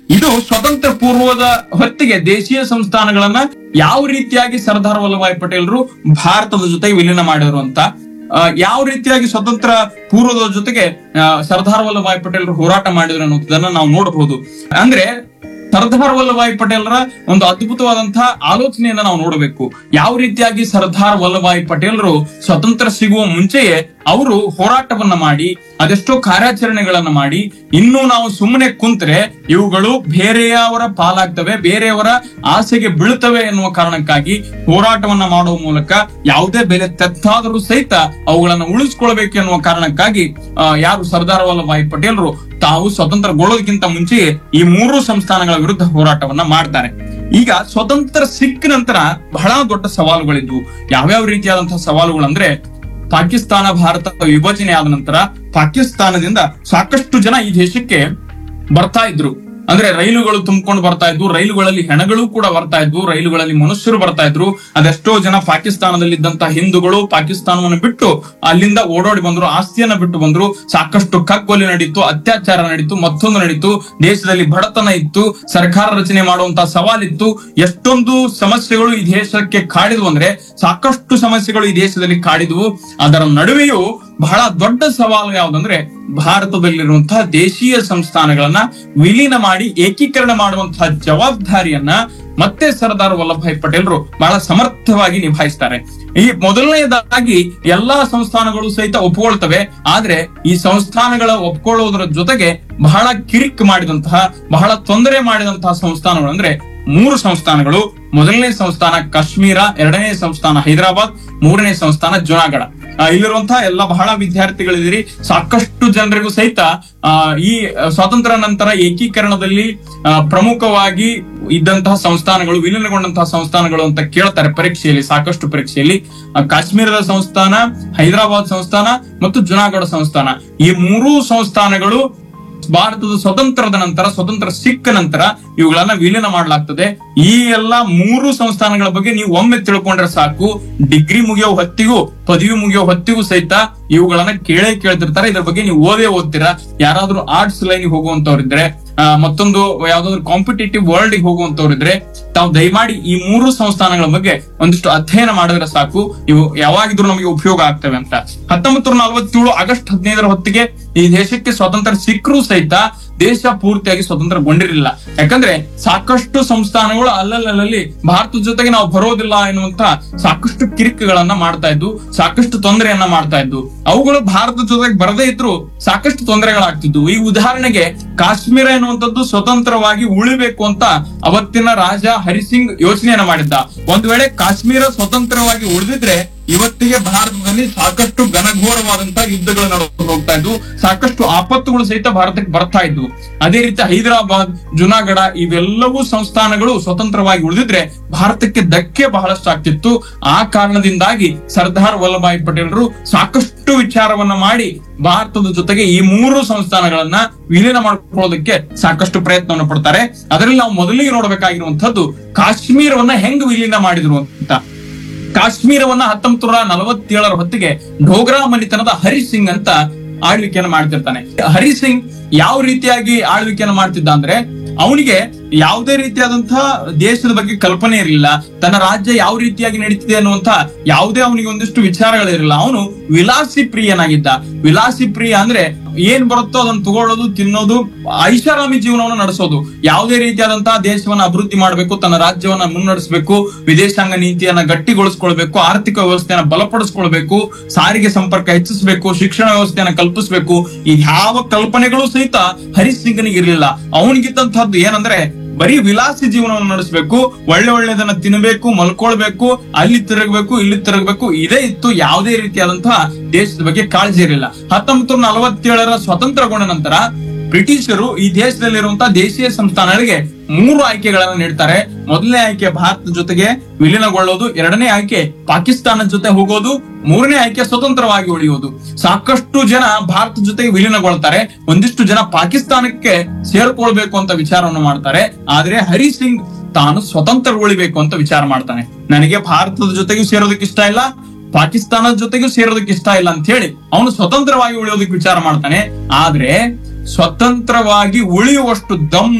ಇದು ಸ್ವತಂತ್ರ ಪೂರ್ವದ ಹೊತ್ತಿಗೆ ದೇಶೀಯ ಸಂಸ್ಥಾನಗಳನ್ನ ಯಾವ ರೀತಿಯಾಗಿ ಸರ್ದಾರ್ ವಲ್ಲಭಾಯ್ ಪಟೇಲ್ರು ಭಾರತದ ಜೊತೆಗೆ ವಿಲೀನ ಮಾಡಿದ್ರು ಅಂತ ಆ, ಯಾವ ರೀತಿಯಾಗಿ ಸ್ವತಂತ್ರ ಪೂರ್ವದ ಜೊತೆಗೆ ಆ, ಸರ್ದಾರ್ ವಲ್ಲಭಾಯ್ ಪಟೇಲ್ರು ಹೋರಾಟ ಮಾಡಿದ್ರು ಅನ್ನೋದನ್ನ ನಾವು ನೋಡಬಹುದು ಅಂದ್ರೆ ಸರ್ದಾರ್ ವಲ್ಲಭಾಯ್ ಪಟೇಲ್ರ ಒಂದು ಅದ್ಭುತವಾದಂತಹ ಆಲೋಚನೆಯನ್ನ ನಾವು ನೋಡಬೇಕು ಯಾವ ರೀತಿಯಾಗಿ ಸರ್ದಾರ್ ವಲ್ಲಭಾಯ್ ಪಟೇಲ್ರು ಸ್ವತಂತ್ರ ಸಿಗುವ ಮುಂಚೆಯೇ ಅವರು ಹೋರಾಟವನ್ನ ಮಾಡಿ ಅದೆಷ್ಟೋ ಕಾರ್ಯಾಚರಣೆಗಳನ್ನ ಮಾಡಿ ಇನ್ನು ನಾವು ಸುಮ್ಮನೆ ಕುಂತ್ರೆ ಇವುಗಳು ಬೇರೆಯವರ ಪಾಲಾಗ್ತವೆ ಬೇರೆಯವರ ಆಸೆಗೆ ಬೀಳ್ತವೆ ಎನ್ನುವ ಕಾರಣಕ್ಕಾಗಿ ಹೋರಾಟವನ್ನ ಮಾಡುವ ಮೂಲಕ ಯಾವುದೇ ಬೆಲೆ ತೆತ್ತಾದರೂ ಸಹಿತ ಅವುಗಳನ್ನ ಉಳಿಸ್ಕೊಳ್ಬೇಕು ಎನ್ನುವ ಕಾರಣಕ್ಕಾಗಿ ಆ, ಯಾರು ಸರ್ದಾರ್ ವಲ್ಲಭಾಯ್ ಪಟೇಲ್ರು ತಾವು ಸ್ವತಂತ್ರಗೊಳ್ಳೋದಕ್ಕಿಂತ ಮುಂಚೆಯೇ ಈ ಮೂರು ಸಂಸ್ಥಾನಗಳ ವಿರುದ್ಧ ಹೋರಾಟವನ್ನ ಮಾಡ್ತಾರೆ ಈಗ ಸ್ವತಂತ್ರ ಸಿಕ್ಕ ನಂತರ ಬಹಳ ದೊಡ್ಡ ಸವಾಲುಗಳಿದ್ವು ಯಾವ್ಯಾವ ರೀತಿಯಾದಂತಹ ಸವಾಲುಗಳು ಅಂದ್ರೆ ಪಾಕಿಸ್ತಾನ ಭಾರತ ವಿಭಜನೆ ಆದ ನಂತರ ಪಾಕಿಸ್ತಾನದಿಂದ ಸಾಕಷ್ಟು ಜನ ಈ ದೇಶಕ್ಕೆ ಬರ್ತಾ ಇದ್ರು ಅಂದ್ರೆ ರೈಲುಗಳು ತುಂಬಿಕೊಂಡು ಬರ್ತಾ ಇದ್ವು ರೈಲುಗಳಲ್ಲಿ ಹೆಣಗಳು ಕೂಡ ಬರ್ತಾ ಇದ್ವು ರೈಲುಗಳಲ್ಲಿ ಮನುಷ್ಯರು ಬರ್ತಾ ಇದ್ರು ಅದೆಷ್ಟೋ ಜನ ಪಾಕಿಸ್ತಾನದಲ್ಲಿದ್ದಂತಹ ಹಿಂದೂಗಳು ಪಾಕಿಸ್ತಾನವನ್ನು ಬಿಟ್ಟು ಅಲ್ಲಿಂದ ಓಡೋಡಿ ಬಂದ್ರು ಆಸ್ತಿಯನ್ನ ಬಿಟ್ಟು ಬಂದ್ರು ಸಾಕಷ್ಟು ಕಗ್ಗೊಲೆ ನಡೀತು ಅತ್ಯಾಚಾರ ನಡೀತು ಮತ್ತೊಂದು ನಡೀತು ದೇಶದಲ್ಲಿ ಬಡತನ ಇತ್ತು ಸರ್ಕಾರ ರಚನೆ ಮಾಡುವಂತಹ ಸವಾಲಿತ್ತು ಎಷ್ಟೊಂದು ಸಮಸ್ಯೆಗಳು ಈ ದೇಶಕ್ಕೆ ಕಾಡಿದ್ವು ಅಂದ್ರೆ ಸಾಕಷ್ಟು ಸಮಸ್ಯೆಗಳು ಈ ದೇಶದಲ್ಲಿ ಕಾಡಿದ್ವು ಅದರ ನಡುವೆಯೂ ಬಹಳ ದೊಡ್ಡ ಸವಾಲು ಯಾವುದಂದ್ರೆ ಭಾರತದಲ್ಲಿರುವಂತಹ ದೇಶೀಯ ಸಂಸ್ಥಾನಗಳನ್ನ ವಿಲೀನ ಮಾಡಿ ಏಕೀಕರಣ ಮಾಡುವಂತಹ ಜವಾಬ್ದಾರಿಯನ್ನ ಮತ್ತೆ ಸರ್ದಾರ್ ವಲ್ಲಭಾಯ್ ಪಟೇಲ್ರು ಬಹಳ ಸಮರ್ಥವಾಗಿ ನಿಭಾಯಿಸ್ತಾರೆ ಈ ಮೊದಲನೆಯದಾಗಿ ಎಲ್ಲಾ ಸಂಸ್ಥಾನಗಳು ಸಹಿತ ಒಪ್ಕೊಳ್ತವೆ ಆದ್ರೆ ಈ ಸಂಸ್ಥಾನಗಳ ಒಪ್ಕೊಳ್ಳೋದ್ರ ಜೊತೆಗೆ ಬಹಳ ಕಿರಿಕ್ ಮಾಡಿದಂತಹ ಬಹಳ ತೊಂದರೆ ಮಾಡಿದಂತಹ ಸಂಸ್ಥಾನಗಳು ಅಂದ್ರೆ ಮೂರು ಸಂಸ್ಥಾನಗಳು ಮೊದಲನೇ ಸಂಸ್ಥಾನ ಕಾಶ್ಮೀರ ಎರಡನೇ ಸಂಸ್ಥಾನ ಹೈದರಾಬಾದ್ ಮೂರನೇ ಸಂಸ್ಥಾನ ಜುನಾಗಢ ಆ, ಇಲ್ಲಿರುವಂತಹ ಎಲ್ಲ ಬಹಳ ವಿದ್ಯಾರ್ಥಿಗಳಿದಿರಿ ಸಾಕಷ್ಟು ಜನರಿಗೂ ಸಹಿತ ಆ, ಈ ಸ್ವಾತಂತ್ರ್ಯ ನಂತರ ಏಕೀಕರಣದಲ್ಲಿ ಆ, ಪ್ರಮುಖವಾಗಿ ಇದ್ದಂತಹ ಸಂಸ್ಥಾನಗಳು ವಿಲೀನಗೊಂಡಂತಹ ಸಂಸ್ಥಾನಗಳು ಅಂತ ಕೇಳ್ತಾರೆ ಪರೀಕ್ಷೆಯಲ್ಲಿ ಸಾಕಷ್ಟು ಪರೀಕ್ಷೆಯಲ್ಲಿ ಆ, ಕಾಶ್ಮೀರದ ಸಂಸ್ಥಾನ ಹೈದರಾಬಾದ್ ಸಂಸ್ಥಾನ ಮತ್ತು ಜುನಾಗಢ ಸಂಸ್ಥಾನ ಈ ಮೂರೂ ಸಂಸ್ಥಾನಗಳು ಭಾರತದ ಸ್ವತಂತ್ರದ ನಂತರ ಸ್ವತಂತ್ರ ಸಿಕ್ಕ ನಂತರ ಇವುಗಳನ್ನ ವಿಲೀನ ಮಾಡಲಾಗ್ತದೆ ಈ ಎಲ್ಲಾ ಮೂರು ಸಂಸ್ಥಾನಗಳ ಬಗ್ಗೆ ನೀವು ಒಮ್ಮೆ ತಿಳ್ಕೊಂಡ್ರೆ ಸಾಕು ಡಿಗ್ರಿ ಮುಗಿಯೋ ಹೊತ್ತಿಗೂ ಪದವಿ ಮುಗಿಯೋ ಹೊತ್ತಿಗೂ ಸಹಿತ ಇವುಗಳನ್ನ ಕೇಳೇ ಕೇಳ್ತಿರ್ತಾರೆ ಇದ್ರ ಬಗ್ಗೆ ನೀವು ಓದೇ ಓದ್ತೀರಾ ಯಾರಾದ್ರೂ ಆರ್ಟ್ಸ್ ಲೈನ್ ಹೋಗುವಂತವ್ರಿದ್ರೆ ಆ, ಮತ್ತೊಂದು ಯಾವ್ದಾದ್ರು ಕಾಂಪಿಟೇಟಿವ್ ವರ್ಲ್ಡ್ ಹೋಗುವಂತವ್ರಿದ್ರೆ ತಾವು ದಯಮಾಡಿ ಈ ಮೂರು ಸಂಸ್ಥಾನಗಳ ಬಗ್ಗೆ ಒಂದಿಷ್ಟು ಅಧ್ಯಯನ ಮಾಡಿದ್ರೆ ಸಾಕು ಇವು ಯಾವಾಗಿದ್ರು ನಮಗೆ ಉಪಯೋಗ ಆಗ್ತವೆ ಅಂತ ಹತ್ತೊಂಬತ್ತು ನೂರ ನಲವತ್ತೇಳು ಆಗಸ್ಟ್ ಹದಿನೈದರ ಹೊತ್ತಿಗೆ ಈ ದೇಶಕ್ಕೆ ಸ್ವಾತಂತ್ರ್ಯ ಸಿಕ್ಕರೂ ಸಹಿತ ದೇಶ ಪೂರ್ತಿಯಾಗಿ ಸ್ವತಂತ್ರಗೊಂಡಿರಲಿಲ್ಲ ಯಾಕಂದ್ರೆ ಸಾಕಷ್ಟು ಸಂಸ್ಥಾನಗಳು ಅಲ್ಲಲ್ಲಲ್ಲಿ ಭಾರತದ ಜೊತೆಗೆ ನಾವು ಬರೋದಿಲ್ಲ ಎನ್ನುವಂತ ಸಾಕಷ್ಟು ಕಿರಿಕುಗಳನ್ನ ಮಾಡ್ತಾ ಇದ್ವು ಸಾಕಷ್ಟು ತೊಂದರೆಯನ್ನ ಮಾಡ್ತಾ ಇದ್ವು ಅವುಗಳು ಭಾರತದ ಜೊತೆಗೆ ಬರದೇ ಇದ್ರು ಸಾಕಷ್ಟು ತೊಂದರೆಗಳಾಗ್ತಿದ್ವು ಈ ಉದಾಹರಣೆಗೆ ಕಾಶ್ಮೀರ ಎನ್ನುವಂಥದ್ದು ಸ್ವತಂತ್ರವಾಗಿ ಉಳಿಬೇಕು ಅಂತ ಅವತ್ತಿನ ರಾಜ ಹರಿಸಿಂಗ್ ಯೋಚನೆಯನ್ನ ಮಾಡಿದ್ದ ಒಂದ್ ವೇಳೆ ಕಾಶ್ಮೀರ ಸ್ವತಂತ್ರವಾಗಿ ಉಳಿದಿದ್ರೆ ಇವತ್ತಿಗೆ ಭಾರತದಲ್ಲಿ ಸಾಕಷ್ಟು ಘನಘೋರವಾದಂತಹ ಯುದ್ಧಗಳು ನಡೆದು ಹೋಗ್ತಾ ಇದ್ವು ಸಾಕಷ್ಟು ಆಪತ್ತುಗಳು ಸಹಿತ ಭಾರತಕ್ಕೆ ಬರ್ತಾ ಇದ್ವು ಅದೇ ರೀತಿ ಹೈದರಾಬಾದ್ ಜುನಾಗಢ ಇವೆಲ್ಲವೂ ಸಂಸ್ಥಾನಗಳು ಸ್ವತಂತ್ರವಾಗಿ ಉಳಿದಿದ್ರೆ ಭಾರತಕ್ಕೆ ಧಕ್ಕೆ ಬಹಳಷ್ಟು ಆಗ್ತಿತ್ತು ಆ ಕಾರಣದಿಂದಾಗಿ ಸರ್ದಾರ್ ವಲ್ಲಭಾಯ್ ಪಟೇಲರು ಸಾಕಷ್ಟು ವಿಚಾರವನ್ನ ಮಾಡಿ ಭಾರತದ ಜೊತೆಗೆ ಈ ಮೂರು ಸಂಸ್ಥಾನಗಳನ್ನ ವಿಲೀನ ಮಾಡ್ಕೊಳ್ಳೋದಕ್ಕೆ ಸಾಕಷ್ಟು ಪ್ರಯತ್ನವನ್ನು ಪಡ್ತಾರೆ ಅದರಲ್ಲಿ ನಾವು ಮೊದಲಿಗೆ ನೋಡಬೇಕಾಗಿರುವಂತದ್ದು ಕಾಶ್ಮೀರವನ್ನ ಹೆಂಗ್ ವಿಲೀನ ಮಾಡಿದ್ರು ಅಂತ ಕಾಶ್ಮೀರವನ್ನ ಹತ್ತೊಂಬತ್ತು ನೂರ ನಲವತ್ತೇಳರ ಹೊತ್ತಿಗೆ ಡೋಗ್ರಾ ಮನಿತನದ ಹರಿ ಸಿಂಗ್ ಅಂತ ಆಳ್ವಿಕೆಯನ್ನು ಮಾಡ್ತಿರ್ತಾನೆ ಹರಿ ಸಿಂಗ್ ಯಾವ ರೀತಿಯಾಗಿ ಆಳ್ವಿಕೆಯನ್ನು ಮಾಡ್ತಿದ್ದ ಅಂದ್ರೆ ಅವನಿಗೆ ಯಾವುದೇ ರೀತಿಯಾದಂತಹ ದೇಶದ ಬಗ್ಗೆ ಕಲ್ಪನೆ ಇರಲಿಲ್ಲ ತನ್ನ ರಾಜ್ಯ ಯಾವ ರೀತಿಯಾಗಿ ನಡೀತಿದೆ ಅನ್ನುವಂತ ಯಾವುದೇ ಅವನಿಗೆ ಒಂದಿಷ್ಟು ವಿಚಾರಗಳಿರಲಿಲ್ಲ ಅವನು ವಿಲಾಸಿ ಪ್ರಿಯನಾಗಿದ್ದ ವಿಲಾಸಿ ಪ್ರಿಯ ಅಂದ್ರೆ ಏನ್ ಬರುತ್ತೋ ಅದನ್ನ ತಗೊಳ್ಳೋದು ತಿನ್ನೋದು ಐಷಾರಾಮಿ ಜೀವನವನ್ನು ನಡೆಸೋದು ಯಾವುದೇ ರೀತಿಯಾದಂತಹ ದೇಶವನ್ನ ಅಭಿವೃದ್ಧಿ ಮಾಡಬೇಕು ತನ್ನ ರಾಜ್ಯವನ್ನ ಮುನ್ನಡೆಸಬೇಕು ವಿದೇಶಾಂಗ ನೀತಿಯನ್ನ ಗಟ್ಟಿಗೊಳಿಸ್ಕೊಳ್ಬೇಕು ಆರ್ಥಿಕ ವ್ಯವಸ್ಥೆಯನ್ನ ಬಲಪಡಿಸ್ಕೊಳ್ಬೇಕು ಸಾರಿಗೆ ಸಂಪರ್ಕ ಹೆಚ್ಚಿಸಬೇಕು ಶಿಕ್ಷಣ ವ್ಯವಸ್ಥೆಯನ್ನ ಕಲ್ಪಿಸಬೇಕು ಈ ಯಾವ ಕಲ್ಪನೆಗಳು ಸಹಿತ ಹರೀಶ್ ಸಿಂಗನಿಗೆ ಇರಲಿಲ್ಲ ಅವನಿಗಿದ್ದಂತಹದ್ದು ಏನಂದ್ರೆ ಬರೀ ವಿಲಾಸಿ ಜೀವನವನ್ನು ನಡೆಸಬೇಕು ಒಳ್ಳೆ ಒಳ್ಳೆದನ್ನ ತಿನ್ನಬೇಕು ಮಲ್ಕೊಳ್ಬೇಕು ಅಲ್ಲಿ ತಿರುಗಬೇಕು ಇಲ್ಲಿ ತಿರುಗಬೇಕು ಇದೇ ಇತ್ತು ಯಾವುದೇ ರೀತಿಯಾದಂತಹ ದೇಶದ ಬಗ್ಗೆ ಕಾಳಜಿ ಇರಲಿಲ್ಲ ಹತ್ತೊಂಬತ್ತು ನೂರ ನಲವತ್ತೇಳರ ಸ್ವತಂತ್ರಗೊಂಡ ನಂತರ ಬ್ರಿಟಿಷರು ಈ ದೇಶದಲ್ಲಿರುವಂತಹ ದೇಶೀಯ ಸಂಸ್ಥಾನಗಳಿಗೆ ಮೂರು ಆಯ್ಕೆಗಳನ್ನು ನೀಡ್ತಾರೆ ಮೊದಲನೇ ಆಯ್ಕೆ ಭಾರತದ ಜೊತೆಗೆ ವಿಲೀನಗೊಳ್ಳೋದು ಎರಡನೇ ಆಯ್ಕೆ ಪಾಕಿಸ್ತಾನದ ಜೊತೆ ಹೋಗೋದು ಮೂರನೇ ಆಯ್ಕೆ ಸ್ವತಂತ್ರವಾಗಿ ಉಳಿಯುವುದು ಸಾಕಷ್ಟು ಜನ ಭಾರತದ ಜೊತೆಗೆ ವಿಲೀನಗೊಳ್ತಾರೆ ಒಂದಿಷ್ಟು ಜನ ಪಾಕಿಸ್ತಾನಕ್ಕೆ ಸೇರ್ಕೊಳ್ಬೇಕು ಅಂತ ವಿಚಾರವನ್ನು ಮಾಡ್ತಾರೆ ಆದ್ರೆ ಹರಿ ಸಿಂಗ್ ತಾನು ಸ್ವತಂತ್ರ ಉಳಿಬೇಕು ಅಂತ ವಿಚಾರ ಮಾಡ್ತಾನೆ ನನಗೆ ಭಾರತದ ಜೊತೆಗೂ ಸೇರೋದಕ್ಕೆ ಇಷ್ಟ ಇಲ್ಲ ಪಾಕಿಸ್ತಾನದ ಜೊತೆಗೂ ಸೇರೋದಕ್ಕೆ ಇಷ್ಟ ಇಲ್ಲ ಅಂತ ಹೇಳಿ ಅವನು ಸ್ವತಂತ್ರವಾಗಿ ಉಳಿಯೋದಕ್ಕೆ ವಿಚಾರ ಮಾಡ್ತಾನೆ ಆದ್ರೆ ಸ್ವತಂತ್ರವಾಗಿ ಉಳಿಯುವಷ್ಟು ದಮ್